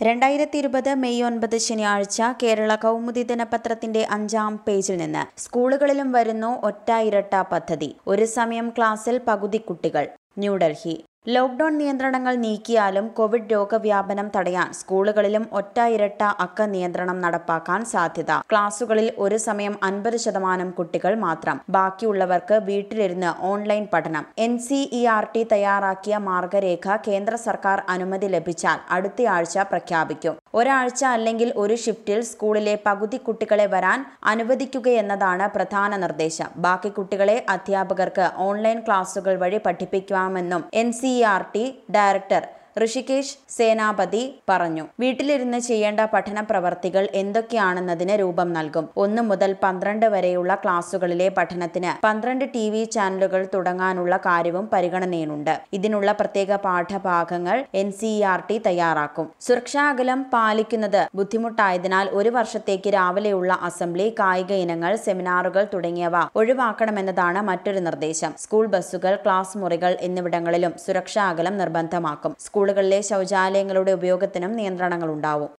രണ്ടായിരത്തി ഇരുപത് മെയ് ഒൻപത് ശനിയാഴ്ച കേരള കൗമുദി ദിനപത്രത്തിന്റെ അഞ്ചാം പേജിൽ നിന്ന് സ്കൂളുകളിലും വരുന്നു ഒറ്റ ഇരട്ട പദ്ധതി ഒരു സമയം ക്ലാസ്സിൽ പകുതി കുട്ടികൾ ന്യൂഡൽഹി ലോക്ഡൌൺ നിയന്ത്രണങ്ങൾ നീക്കിയാലും കോവിഡ് രോഗവ്യാപനം തടയാൻ സ്കൂളുകളിലും ഒറ്റ ഇരട്ട അക്ക നിയന്ത്രണം നടപ്പാക്കാൻ സാധ്യത ക്ലാസുകളിൽ ഒരു സമയം അൻപത് ശതമാനം കുട്ടികൾ മാത്രം ബാക്കിയുള്ളവർക്ക് വീട്ടിലിരുന്ന് ഓൺലൈൻ പഠനം N C E R T തയ്യാറാക്കിയ മാർഗരേഖ കേന്ദ്ര സർക്കാർ അനുമതി ലഭിച്ചാൽ അടുത്തയാഴ്ച പ്രഖ്യാപിക്കും ഒരാഴ്ച അല്ലെങ്കിൽ ഒരു ഷിഫ്റ്റിൽ സ്കൂളിലെ പകുതി കുട്ടികളെ വരാൻ അനുവദിക്കുകയെന്നതാണ് പ്രധാന നിർദ്ദേശം ബാക്കി കുട്ടികളെ അധ്യാപകർക്ക് ഓൺലൈൻ ക്ലാസുകൾ വഴി പഠിപ്പിക്കാമെന്നും N C R T director Hrishikesh Senapati പറഞ്ഞു വീട്ടിലിരുന്ന് ചെയ്യേണ്ട പഠന പ്രവർത്തികൾ എന്തൊക്കെയാണെന്നതിന് രൂപം നൽകും ഒന്ന് മുതൽ പന്ത്രണ്ട് വരെയുള്ള ക്ലാസുകളിലെ പഠനത്തിന് പന്ത്രണ്ട് ടി വി ചാനലുകൾ തുടങ്ങാനുള്ള കാര്യവും പരിഗണനയിലുണ്ട് ഇതിനുള്ള പ്രത്യേക പാഠഭാഗങ്ങൾ എൻ സി ആർ ടി തയ്യാറാക്കും സുരക്ഷാ അകലം പാലിക്കുന്നത് ബുദ്ധിമുട്ടായതിനാൽ ഒരു വർഷത്തേക്ക് രാവിലെയുള്ള അസംബ്ലി കായിക ഇനങ്ങൾ സെമിനാറുകൾ തുടങ്ങിയവ ഒഴിവാക്കണമെന്നതാണ് മറ്റൊരു നിർദ്ദേശം സ്കൂൾ ബസ്സുകൾ ക്ലാസ് മുറികൾ എന്നിവിടങ്ങളിലും സുരക്ഷാ അകലം നിർബന്ധമാക്കും സ്കൂളുകളിലെ ശൗചാലയങ്ങളുടെ ഉപയോഗത്തിനും നിയന്ത്രണങ്ങളുണ്ടാവും